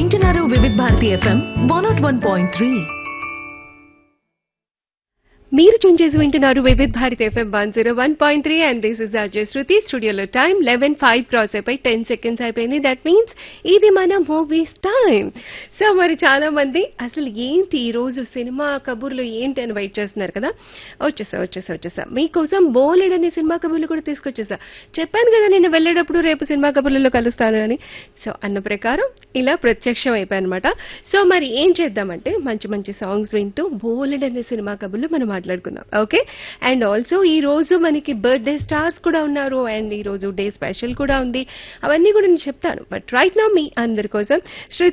వింటున్నారు Vividh Bharati FM one naught one point three మీరు tune చేసి వింటున్నారు Vividh Bharat FM one zero one point three and this is Ajay Shruti స్టూడియోలో time eleven five cross అయిపోయి ten seconds అయిపోయింది that means ఇది మన మూవీస్ టైం సో మరి చాలా మంది అసలు ఏంటి ఈ రోజు సినిమా కబుర్లు ఏంటి అని వెయిట్ చేస్తున్నారు కదా వచ్చేసా వచ్చేసా వచ్చేసా మీకోసం బోలెడ్ అనే సినిమా కబుర్లు కూడా తీసుకొచ్చేసా చెప్పాను కదా నేను వెళ్ళేటప్పుడు రేపు సినిమా కబుర్లలో కలుస్తాను అని సో అన్న ప్రకారం ఇలా ప్రత్యక్షం అయిపోయానమాట సో మరి ఏం చేద్దామంటే మంచి మంచి సాంగ్స్ వింటూ బోలెడ్ అనే సినిమా కబుర్లు మనం మాట్లాడుకుందాం ఓకే అండ్ ఆల్సో ఈ రోజు మనకి బర్త్డే స్టార్స్ కూడా ఉన్నారు అండ్ ఈ రోజు డే స్పెషల్ కూడా ఉంది అవన్నీ కూడా నేను చెప్తాను బట్ రైట్ నా మీ అందరి కోసం శృతి